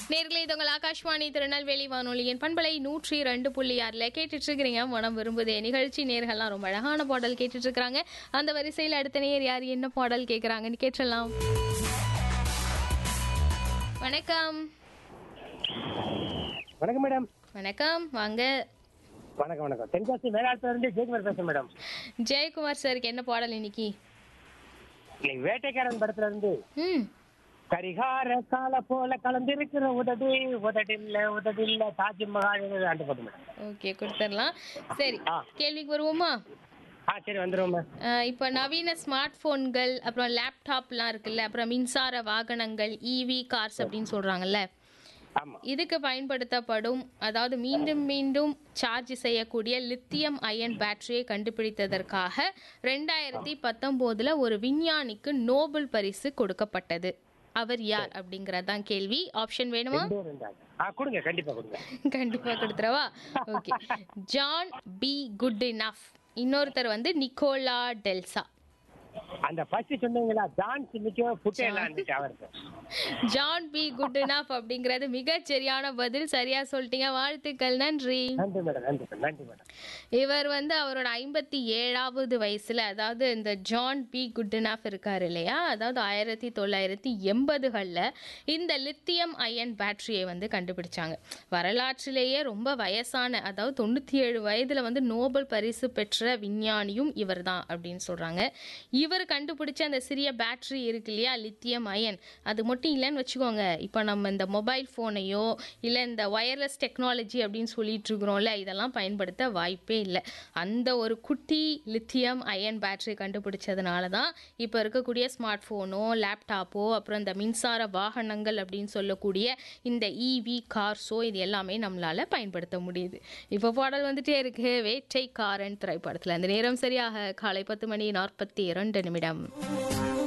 நேர்களே இது உங்கள் ஆகாஷ்வாணி திருநெல்வேலி வானொலியின் பண்பலை நூற்றி ரெண்டு புள்ளி ஆறில் கேட்டுட்டு இருக்கிறீங்க மனம் விரும்புதே நிகழ்ச்சி நேர்கள்லாம் ரொம்ப அழகான பாடல் கேட்டுட்டு இருக்கிறாங்க அந்த வரிசையில் அடுத்த நேர் யார் என்ன பாடல் கேட்குறாங்கன்னு கேட்டுடலாம் வணக்கம் வணக்கம் மேடம் வணக்கம் வாங்க வணக்கம் வணக்கம் தென்காசி மேலாளத்துல இருந்து ஜெயக்குமார் பேசுறேன் மேடம் ஜெயக்குமார் சாருக்கு என்ன பாடல் இன்னைக்கு இன்னைக்கு வேட்டைக்காரன் படத்துல இருந்து ம் கரிகார கால போல கலந்திருக்கிற உதடு உதடில்ல உதடில்ல தாஜ்மஹால் ஆண்டு போட்டு மேடம் ஓகே கொடுத்துடலாம் சரி ஆ. கேள்விக்கு வருவோமா ஆ சரி வந்துருவோம் மேம் அஹ் இப்போ நவீன ஸ்மார்ட் போன்கள் அப்புறம் லேப்டாப்லாம் இருக்குல்ல அப்புறம் மின்சார வாகனங்கள் இவி கார்ஸ் அப்படின்னு சொல்றாங்கல்ல ஆமா இதுக்கு பயன்படுத்தப்படும் அதாவது மீண்டும் மீண்டும் சார்ஜ் செய்யக்கூடிய லித்தியம் அயன் பேட்டரியை கண்டுபிடித்ததற்காக ரெண்டாயிரத்தி பத்தொம்போதுல ஒரு விஞ்ஞானிக்கு நோபல் பரிசு கொடுக்கப்பட்டது அவர் யார் அப்படிங்கறது தான் கேள்வி ஆப்ஷன் வேணுமா ரெண்டே ரெண்டாங்க ஆ கொடுங்க கண்டிப்பா கொடுங்க கண்டிப்பா கொடுத்துறவா okay John B good enough இன்னொருத்தர் வந்து நிக்கோலா டெல்சா அந்த ஃபர்ஸ்ட் சொன்னீங்களா டான்ஸ் நிக்க புட்டே எல்லாம் அவருக்கு ஜான் பி குட் இனஃப் அப்படிங்கிறது மிகச் சரியான பதில் சரியா சொல்லிட்டீங்க வாழ்த்துக்கள் நன்றி நன்றி மேடம் நன்றி மேடம் நன்றி மேடம் இவர் வந்து அவரோட ஐம்பத்தி ஏழாவது வயசுல அதாவது இந்த ஜான் பி குட்னாஃப் இருக்காரு இல்லையா அதாவது ஆயிரத்தி தொள்ளாயிரத்தி எண்பதுகளில் இந்த லித்தியம் அயன் பேட்டரியை வந்து கண்டுபிடிச்சாங்க வரலாற்றிலேயே ரொம்ப வயசான அதாவது தொண்ணூற்றி ஏழு வயதில் வந்து நோபல் பரிசு பெற்ற விஞ்ஞானியும் இவர் தான் அப்படின்னு சொல்கிறாங்க இவர் கண்டுபிடிச்ச அந்த சிறிய பேட்டரி இருக்கு இல்லையா லித்தியம் அயன் அது மட்டும் இல்லைன்னு வச்சுக்கோங்க இப்போ நம்ம இந்த மொபைல் ஃபோனையோ இல்லை இந்த வயர்லெஸ் டெக்னாலஜி அப்படின்னு சொல்லிட்டு இருக்கிறோம்ல இதெல்லாம் பயன்படுத்த வாய்ப்பே இல்லை அந்த ஒரு குட்டி லித்தியம் அயன் பேட்டரி கண்டுபிடிச்சதுனால தான் இப்போ இருக்கக்கூடிய ஸ்மார்ட் ஃபோனோ லேப்டாப்போ அப்புறம் இந்த மின்சார வாகனங்கள் அப்படின்னு சொல்லக்கூடிய இந்த இவி கார்ஸோ இது எல்லாமே நம்மளால பயன்படுத்த முடியுது இப்போ பாடல் வந்துட்டே இருக்கு வேட்டை காரன் திரைப்படத்தில் அந்த நேரம் சரியாக காலை பத்து மணி நாற்பத்தி இரண்டு நிமிடம்